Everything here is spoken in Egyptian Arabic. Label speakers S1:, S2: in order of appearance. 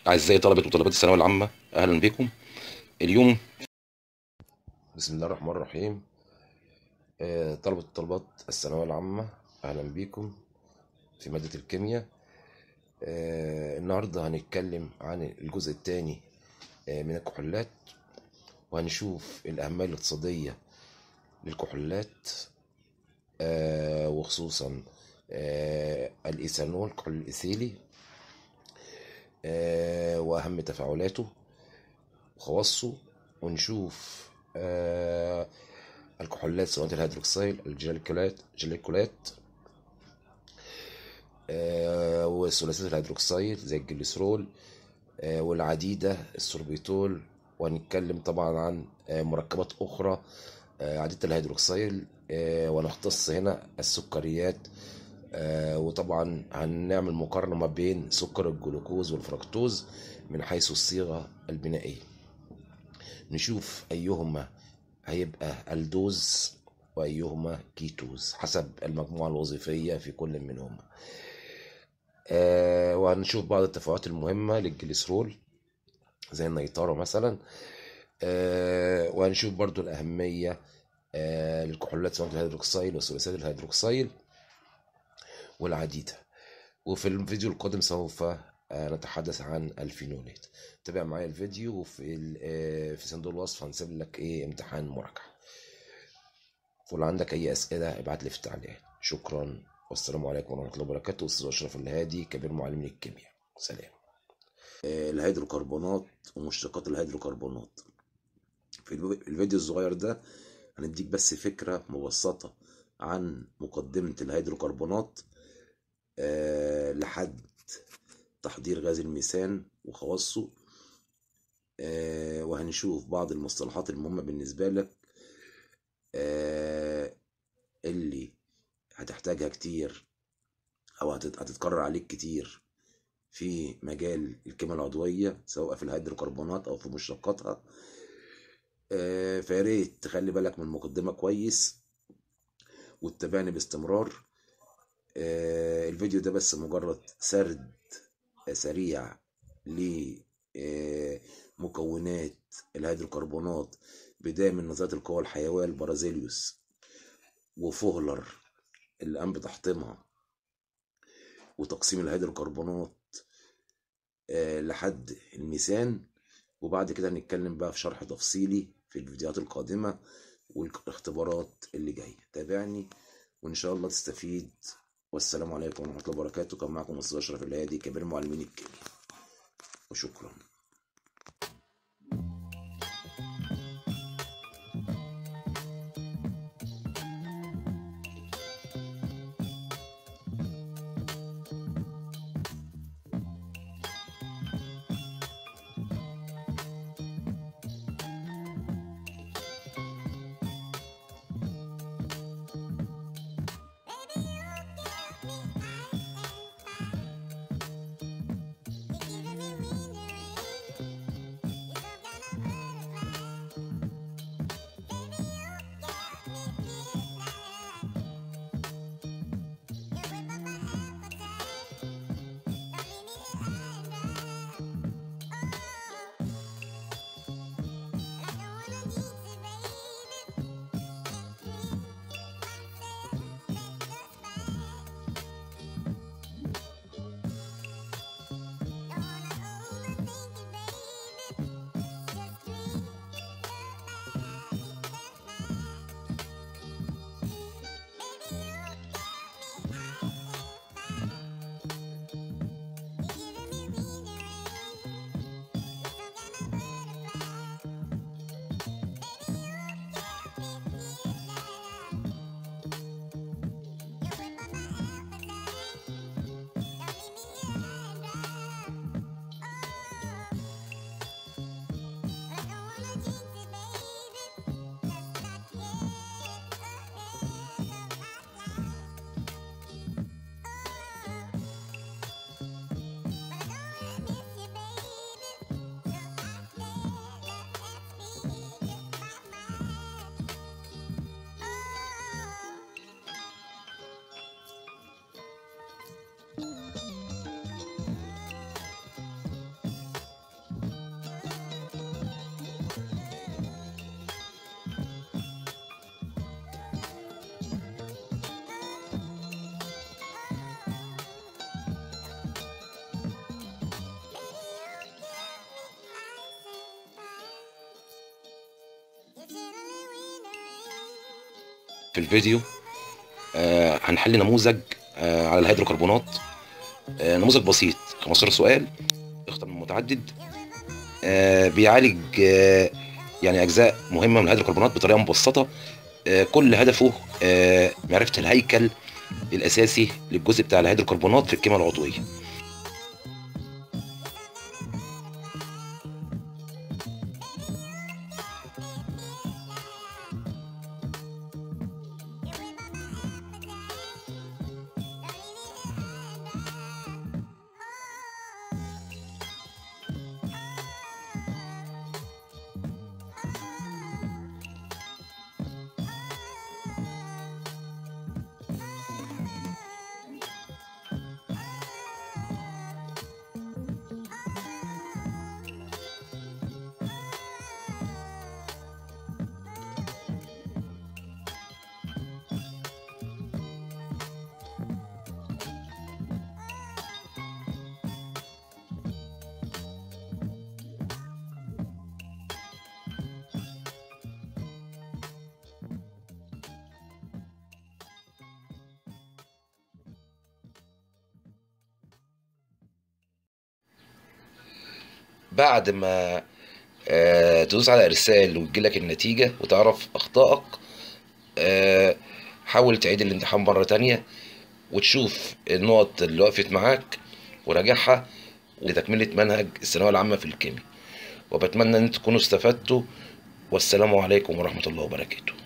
S1: أعزائي طلبة وطالبات الثانوية العامة أهلا بكم اليوم
S2: بسم الله الرحمن الرحيم آه، طلبة وطالبات الثانوية العامة أهلا بيكم في مادة الكيمياء آه، النهاردة هنتكلم عن الجزء الثاني من الكحولات وهنشوف الأهمية الاقتصادية للكحولات آه، وخصوصا آه، الإيثانول الكحول الإيثيلي آه، وأهم تفاعلاته وخواصه ونشوف آه، الكحولات سواء الهيدروكسيل الجليكولات جليكولات آه، وثلاثيات الهيدروكسيل زي الجليسرول آه، والعديدة السوربيتول وهنتكلم طبعا عن آه، مركبات أخرى آه، عديدة الهيدروكسيل آه، ونختص هنا السكريات آه، وطبعا هنعمل مقارنة ما بين سكر الجلوكوز والفركتوز من حيث الصيغة البنائية نشوف أيهما هيبقى الدوز وأيهما كيتوز حسب المجموعة الوظيفية في كل منهما آه وهنشوف بعض التفاعلات المهمة للجليسرول زي النيتارو مثلا آه وهنشوف برضو الأهمية آه للكحولات سواء الهيدروكسيل وثلاثيات الهيدروكسيل والعديدة وفي الفيديو القادم سوف آه، نتحدث عن الفينولات تابع معايا الفيديو وفي ال- آه، في صندوق الوصف هنسيب لك ايه امتحان مراجعة ولو عندك اي اسئلة ابعت لي في التعليقات شكرا والسلام عليكم ورحمة الله وبركاته استاذ اشرف الهادي كبير معلمين الكيمياء سلام آه، الهيدروكربونات ومشتقات الهيدروكربونات في الفو- الفيديو الصغير ده هنديك بس فكرة مبسطة عن مقدمة الهيدروكربونات آه، لحد تحضير غاز الميثان وخواصه آه، وهنشوف بعض المصطلحات المهمة بالنسبة لك آه، اللي هتحتاجها كتير أو هتت- هتتكرر عليك كتير في مجال الكيمياء العضوية سواء في الهيدروكربونات أو في مشتقاتها آه، فياريت تخلي بالك من المقدمة كويس وتتابعني باستمرار آه، الفيديو ده بس مجرد سرد سريع لمكونات الهيدروكربونات بداية من نظرية القوى الحيوية البرازيليوس وفوهلر اللي قام بتحطيمها وتقسيم الهيدروكربونات آه، لحد الميثان وبعد كده هنتكلم بقى في شرح تفصيلي في الفيديوهات القادمة والاختبارات اللي جاية تابعني وإن شاء الله تستفيد والسلام عليكم ورحمة الله وبركاته كان معكم أستاذ أشرف الهادي كبير معلمين الكيمياء وشكرا
S1: في الفيديو آه، هنحل نموذج آه، على الهيدروكربونات آه، نموذج بسيط 15 سؤال اختر من متعدد آه، بيعالج آه، يعني اجزاء مهمه من الهيدروكربونات بطريقه مبسطه آه، كل هدفه آه، معرفه الهيكل الاساسي للجزء بتاع الهيدروكربونات في الكيمياء العضويه بعد ما آه، تدوس على ارسال وتجيلك النتيجة وتعرف اخطائك آه، حاول تعيد الامتحان مرة تانية وتشوف النقط اللي وقفت معاك وراجعها لتكملة منهج الثانوية العامة في الكيمياء وبتمنى ان انتم تكونوا استفدتوا والسلام عليكم ورحمة الله وبركاته